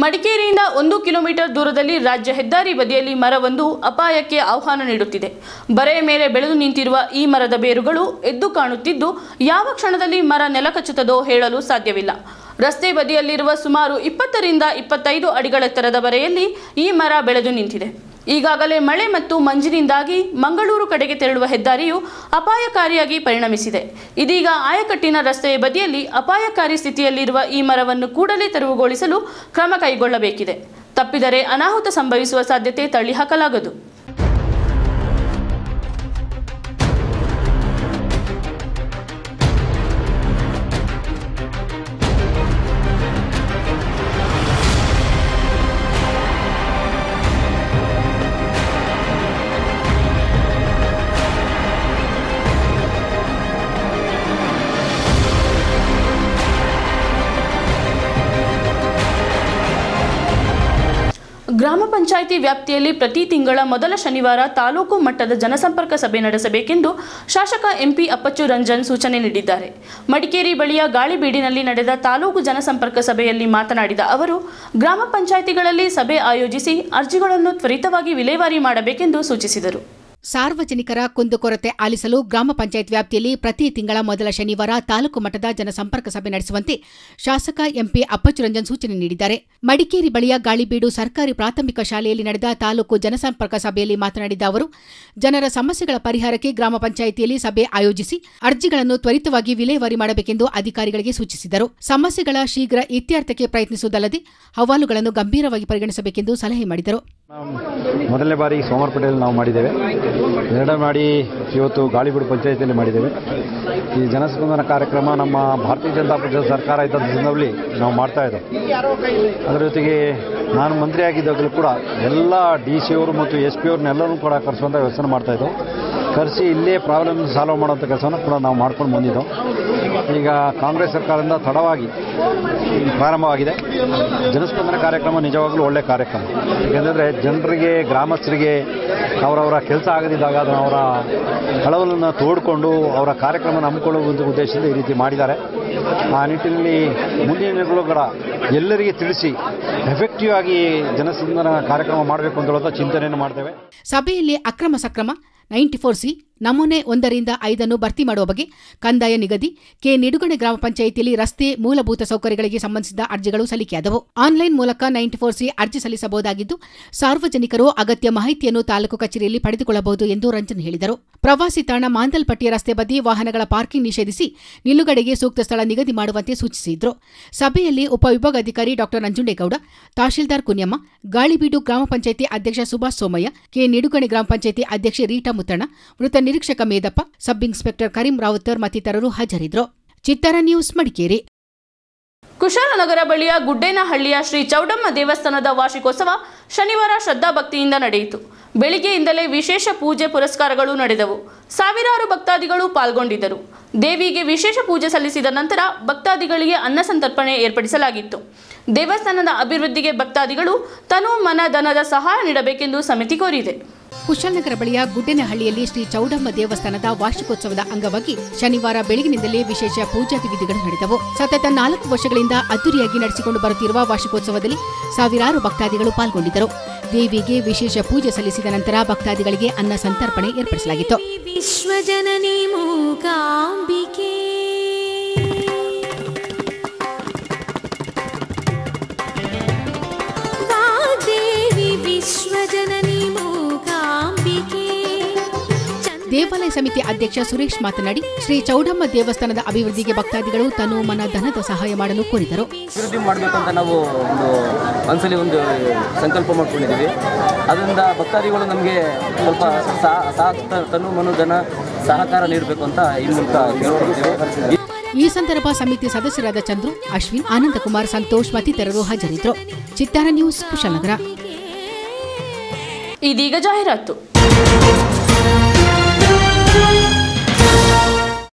ಮಡಿಕೇರಿಯಿಂದ ಒಂದು ಕಿಲೋಮೀಟರ್ ದೂರದಲ್ಲಿ ರಾಜ್ಯ ಹೆದ್ದಾರಿ ಬದಿಯಲ್ಲಿ ಮರವೊಂದು ಅಪಾಯಕ್ಕೆ ಆಹ್ವಾನ ನೀಡುತ್ತಿದೆ ಬರೆಯ ಮೇಲೆ ಬೆಳೆದು ನಿಂತಿರುವ ಈ ಮರದ ಬೇರುಗಳು ಎದ್ದು ಕಾಣುತ್ತಿದ್ದು ಯಾವ ಕ್ಷಣದಲ್ಲಿ ಮರ ನೆಲಕಚ್ಚುತ್ತದೋ ಹೇಳಲು ಸಾಧ್ಯವಿಲ್ಲ ರಸ್ತೆ ಬದಿಯಲ್ಲಿರುವ ಸುಮಾರು ಇಪ್ಪತ್ತರಿಂದ ಇಪ್ಪತ್ತೈದು ಅಡಿಗಳೆತ್ತರದ ಬರೆಯಲ್ಲಿ ಈ ಮರ ಬೆಳೆದು ನಿಂತಿದೆ ಈಗಾಗಲೇ ಮಳೆ ಮತ್ತು ಮಂಜಿನಿಂದಾಗಿ ಮಂಗಳೂರು ಕಡೆಗೆ ತೆರಳುವ ಹೆದ್ದಾರಿಯು ಅಪಾಯಕಾರಿಯಾಗಿ ಪರಿಣಮಿಸಿದೆ ಇದೀಗ ಆಯಕಟ್ಟಿನ ರಸ್ತೆಯ ಬದಿಯಲ್ಲಿ ಅಪಾಯಕಾರಿ ಸ್ಥಿತಿಯಲ್ಲಿರುವ ಈ ಮರವನ್ನು ಕೂಡಲೇ ತೆರವುಗೊಳಿಸಲು ಕ್ರಮ ಕೈಗೊಳ್ಳಬೇಕಿದೆ ತಪ್ಪಿದರೆ ಅನಾಹುತ ಸಂಭವಿಸುವ ಸಾಧ್ಯತೆ ತಳ್ಳಿಹಾಕಲಾಗದು ಗ್ರಾಮ ಪಂಚಾಯಿತಿ ವ್ಯಾಪ್ತಿಯಲ್ಲಿ ಪ್ರತಿ ತಿಂಗಳ ಮೊದಲ ಶನಿವಾರ ತಾಲೂಕು ಮಟ್ಟದ ಜನಸಂಪರ್ಕ ಸಭೆ ನಡೆಸಬೇಕೆಂದು ಶಾಸಕ ಎಂಪಿ ಅಪ್ಪಚ್ಚು ರಂಜನ್ ಸೂಚನೆ ನೀಡಿದ್ದಾರೆ ಮಡಿಕೇರಿ ಬಳಿಯ ಗಾಳಿಬೀಡಿನಲ್ಲಿ ನಡೆದ ತಾಲೂಕು ಜನಸಂಪರ್ಕ ಸಭೆಯಲ್ಲಿ ಮಾತನಾಡಿದ ಅವರು ಗ್ರಾಮ ಪಂಚಾಯಿತಿಗಳಲ್ಲಿ ಸಭೆ ಆಯೋಜಿಸಿ ಅರ್ಜಿಗಳನ್ನು ತ್ವರಿತವಾಗಿ ವಿಲೇವಾರಿ ಮಾಡಬೇಕೆಂದು ಸೂಚಿಸಿದರು ಸಾರ್ವಜನಿಕರ ಕುಂದುಕೊರತೆ ಆಲಿಸಲು ಗ್ರಾಮ ಪಂಚಾಯತ್ ವ್ಯಾಪ್ತಿಯಲ್ಲಿ ಪ್ರತಿ ತಿಂಗಳ ಮೊದಲ ಶನಿವಾರ ತಾಲೂಕು ಮಟ್ಟದ ಜನಸಂಪರ್ಕ ಸಭೆ ನಡೆಸುವಂತೆ ಶಾಸಕ ಎಂಪಿ ಅಪ್ಪಚ್ಚುರಂಜನ್ ಸೂಚನೆ ನೀಡಿದ್ದಾರೆ ಮಡಿಕೇರಿ ಬಳಿಯ ಗಾಳಿಬೀಡು ಸರ್ಕಾರಿ ಪ್ರಾಥಮಿಕ ಶಾಲೆಯಲ್ಲಿ ನಡೆದ ತಾಲೂಕು ಜನಸಂಪರ್ಕ ಸಭೆಯಲ್ಲಿ ಮಾತನಾಡಿದ ಅವರು ಜನರ ಸಮಸ್ಯೆಗಳ ಪರಿಹಾರಕ್ಕೆ ಗ್ರಾಮ ಪಂಚಾಯಿತಿಯಲ್ಲಿ ಸಭೆ ಆಯೋಜಿಸಿ ಅರ್ಜಿಗಳನ್ನು ತ್ವರಿತವಾಗಿ ವಿಲೇವಾರಿ ಮಾಡಬೇಕೆಂದು ಅಧಿಕಾರಿಗಳಿಗೆ ಸೂಚಿಸಿದರು ಸಮಸ್ಯೆಗಳ ಶೀಘ್ರ ಇತ್ಯರ್ಥಕ್ಕೆ ಪ್ರಯತ್ನಿಸುವುದಲ್ಲದೆ ಹವಾಲುಗಳನ್ನು ಗಂಭೀರವಾಗಿ ಪರಿಗಣಿಸಬೇಕೆಂದು ಸಲಹೆ ಮಾಡಿದರು ಮೊದಲನೇ ಬಾರಿ ಸೋಮವಾರಪೇಟೆಯಲ್ಲಿ ನಾವು ಮಾಡಿದ್ದೇವೆ ಎರಡನೇ ಮಾಡಿ ಇವತ್ತು ಗಾಳಿಬೀಡು ಪಂಚಾಯತಿಯಲ್ಲಿ ಮಾಡಿದ್ದೇವೆ ಈ ಜನಸ್ಪಂದನ ಕಾರ್ಯಕ್ರಮ ನಮ್ಮ ಭಾರತೀಯ ಜನತಾ ಪಕ್ಷದ ಸರ್ಕಾರ ಇದ್ದ ಸಂದರ್ಭದಲ್ಲಿ ನಾವು ಮಾಡ್ತಾ ಇದ್ದೇವೆ ಅದರ ಜೊತೆಗೆ ನಾನು ಮಂತ್ರಿ ಆಗಿದ್ದಾಗಲೂ ಕೂಡ ಎಲ್ಲ ಡಿ ಸಿ ಅವರು ಮತ್ತು ಎಸ್ ಪಿ ಅವ್ರನ್ನೆಲ್ಲರೂ ಕೂಡ ಕರೆಸುವಂಥ ವ್ಯವಸ್ಥೆ ಮಾಡ್ತಾ ಇದ್ದೆವು ಕರೆಸಿ ಇಲ್ಲೇ ಪ್ರಾಬ್ಲಮ್ ಸಾಲ್ವ್ ಮಾಡುವಂಥ ಕೆಲಸವನ್ನು ಕೂಡ ನಾವು ಮಾಡ್ಕೊಂಡು ಬಂದಿದ್ದೆವು ಈಗ ಕಾಂಗ್ರೆಸ್ ಸರ್ಕಾರದಿಂದ ತಡವಾಗಿ ಪ್ರಾರಂಭವಾಗಿದೆ ಜನಸ್ಪಂದನ ಕಾರ್ಯಕ್ರಮ ನಿಜವಾಗಲೂ ಒಳ್ಳೆಯ ಕಾರ್ಯಕ್ರಮ ಏಕೆಂದರೆ ಜನರಿಗೆ ಗ್ರಾಮಸ್ಥರಿಗೆ ಅವರವರ ಕೆಲಸ ಆಗದಿದ್ದಾಗ ಅದನ್ನು ಅವರ ಹಳವಲನ್ನು ತೋಡಿಕೊಂಡು ಅವರ ಕಾರ್ಯಕ್ರಮ ಹಮ್ಮಿಕೊಳ್ಳುವ ಒಂದು ಉದ್ದೇಶದಿಂದ ಈ ರೀತಿ ಮಾಡಿದ್ದಾರೆ ಆ ನಿಟ್ಟಿನಲ್ಲಿ ಮುಂದಿನ ದಿನಗಳು ಕೂಡ ಎಲ್ಲರಿಗೆ ತಿಳಿಸಿ ಎಫೆಕ್ಟಿವ್ ಆಗಿ ಜನಸ್ಪಂದನ ಕಾರ್ಯಕ್ರಮ ಮಾಡಬೇಕು ಅಂತ ಹೇಳೋದು ಚಿಂತನೆಯನ್ನು ಮಾಡ್ತೇವೆ ಸಭೆಯಲ್ಲಿ ಅಕ್ರಮ ಸಕ್ರಮ ನೈಂಟಿ ಫೋರ್ ಸಿ ನಮೂನೆ ಒಂದರಿಂದ ಐದನ್ನು ಭರ್ತಿ ಮಾಡುವ ಬಗ್ಗೆ ಕಂದಾಯ ನಿಗದಿ ಕೆ ನಿಡುಗಣೆ ಗ್ರಾಮ ಪಂಚಾಯಿತಿಯಲ್ಲಿ ರಸ್ತೆ ಮೂಲಭೂತ ಸೌಕರ್ಯಗಳಿಗೆ ಸಂಬಂಧಿಸಿದ ಅರ್ಜಿಗಳು ಸಲ್ಲಿಕೆಯಾದವು ಆನ್ಲೈನ್ ಮೂಲಕ ನೈಂಟಿ ಫೋರ್ ಸಿ ಅರ್ಜಿ ಸಲ್ಲಿಸಬಹುದಾಗಿದ್ದು ಸಾರ್ವಜನಿಕರು ಅಗತ್ಯ ಮಾಹಿತಿಯನ್ನು ತಾಲೂಕು ಕಚೇರಿಯಲ್ಲಿ ಪಡೆದುಕೊಳ್ಳಬಹುದು ಎಂದು ರಂಜನ್ ಹೇಳಿದರು ಪ್ರವಾಸಿ ತಾಣ ಮಾಂದಲ್ಪಟ್ಟಿಯ ರಸ್ತೆ ಬದಿ ವಾಹನಗಳ ಪಾರ್ಕಿಂಗ್ ನಿಷೇಧಿಸಿ ನಿಲುಗಡೆಗೆ ಸೂಕ್ತ ಸ್ಥಳ ನಿಗದಿ ಮಾಡುವಂತೆ ಸೂಚಿಸಿದ್ರು ಸಭೆಯಲ್ಲಿ ಉಪವಿಭಾಗಾಧಿಕಾರಿ ಡಾ ನಂಜುಂಡೇಗೌಡ ತಹಶೀಲ್ದಾರ್ ಕುನ್ಯಮ್ಮ ಗಾಳಿಬೀಡು ಗ್ರಾಮ ಪಂಚಾಯಿತಿ ಅಧ್ಯಕ್ಷ ಸುಭಾಷ್ ಸೋಮಯ್ಯ ಕೆ ನಿಡುಗಣೆ ಗ್ರಾಮ ಪಂಚಾಯಿತಿ ಅಧ್ಯಕ್ಷೆ ರೀಟಾ ಮುತ್ತಣ್ಣ ವೃತ್ತ ನಿರೀಕ್ಷಕ ಮೇದಪ್ಪ ಸಬ್ ಇನ್ಸ್ಪೆಕ್ಟರ್ ಕರೀಂ ರಾವುತರ್ ಮತ್ತಿತರರು ಹಾಜರಿದ್ದರು ಚಿತ್ತಾರ ನ್ಯೂಸ್ ಮಡಿಕೇರಿ ಕುಶಾಲನಗರ ಬಳಿಯ ಗುಡ್ಡೇನಹಳ್ಳಿಯ ಶ್ರೀ ಚೌಡಮ್ಮ ದೇವಸ್ಥಾನದ ವಾರ್ಷಿಕೋತ್ಸವ ಶನಿವಾರ ಶ್ರದ್ಧಾಭಕ್ತಿಯಿಂದ ನಡೆಯಿತು ಬೆಳಿಗ್ಗೆಯಿಂದಲೇ ವಿಶೇಷ ಪೂಜೆ ಪುರಸ್ಕಾರಗಳು ನಡೆದವು ಸಾವಿರಾರು ಭಕ್ತಾದಿಗಳು ಪಾಲ್ಗೊಂಡಿದ್ದರು ದೇವಿಗೆ ವಿಶೇಷ ಪೂಜೆ ಸಲ್ಲಿಸಿದ ನಂತರ ಭಕ್ತಾದಿಗಳಿಗೆ ಅನ್ನ ಸಂತರ್ಪಣೆ ಏರ್ಪಡಿಸಲಾಗಿತ್ತು ದೇವಸ್ಥಾನದ ಅಭಿವೃದ್ಧಿಗೆ ಭಕ್ತಾದಿಗಳು ತನು ಮನ ಧನದ ಸಹಾಯ ನೀಡಬೇಕೆಂದು ಸಮಿತಿ ಕೋರಿದೆ ಕುಶಾಲನಗರ ಬಳಿಯ ಗುಡ್ಡೇನಹಳ್ಳಿಯಲ್ಲಿ ಶ್ರೀ ಚೌಡಮ್ಮ ದೇವಸ್ಥಾನದ ವಾರ್ಷಿಕೋತ್ಸವದ ಅಂಗವಾಗಿ ಶನಿವಾರ ಬೆಳಗಿನಿಂದಲೇ ವಿಶೇಷ ಪೂಜಾದಿ ವಿಧಿಗಳು ನಡೆದವು ಸತತ ನಾಲ್ಕು ವರ್ಷಗಳಿಂದ ಅದ್ದೂರಿಯಾಗಿ ನಡೆಸಿಕೊಂಡು ಬರುತ್ತಿರುವ ವಾರ್ಷಿಕೋತ್ಸವದಲ್ಲಿ ಸಾವಿರಾರು ಭಕ್ತಾದಿಗಳು ಪಾಲ್ಗೊಂಡಿದ್ದರು ದೇವಿಗೆ ವಿಶೇಷ ಪೂಜೆ ಸಲ್ಲಿಸಿದ ನಂತರ ಭಕ್ತಾದಿಗಳಿಗೆ ಅನ್ನ ಸಂತರ್ಪಣೆ ಏರ್ಪಡಿಸಲಾಗಿತ್ತು विश्वजननी मूकाम्बिके वाग्देवी विश्वजननी मूकाम्बिके चन्द्र ದೇವಾಲಯ ಸಮಿತಿ ಅಧ್ಯಕ್ಷ ಸುರೇಶ್ ಮಾತನಾಡಿ ಶ್ರೀ ಚೌಡಮ್ಮ ದೇವಸ್ಥಾನದ ಅಭಿವೃದ್ಧಿಗೆ ಭಕ್ತಾದಿಗಳು ತನು ಮನ ಧನದ ಸಹಾಯ ಮಾಡಲು ಕೋರಿದರು ಅಭಿವೃದ್ಧಿ ಮಾಡಬೇಕು ಅಂತ ನಾವು ಒಂದು ಮನಸ್ಸಲ್ಲಿ ಒಂದು ಸಂಕಲ್ಪ ಮಾಡ್ಕೊಂಡಿದ್ದೀವಿ ಅದರಿಂದ ಭಕ್ತಾದಿಗಳು ನಮಗೆ ಸ್ವಲ್ಪ ಸಾ ಸಾ ತನು ಮನು ಧನ ಸಹಕಾರ ನೀಡಬೇಕು ಅಂತ ಈ ಮೂಲಕ ಕೇಳ್ಕೊಳ್ತೀವಿ ಈ ಸಂದರ್ಭ ಸಮಿತಿ ಸದಸ್ಯರಾದ ಚಂದ್ರು ಅಶ್ವಿನ್ ಆನಂದಕುಮಾರ್ ಸಂತೋಷ್ ಮತ್ತಿತರರು ಹಾಜರಿದ್ದರು ಚಿತ್ತಾರ ನ್ಯೂಸ್ ಕುಶಾಲನಗರ ಇದೀಗ ಜಾಹೀರಾತು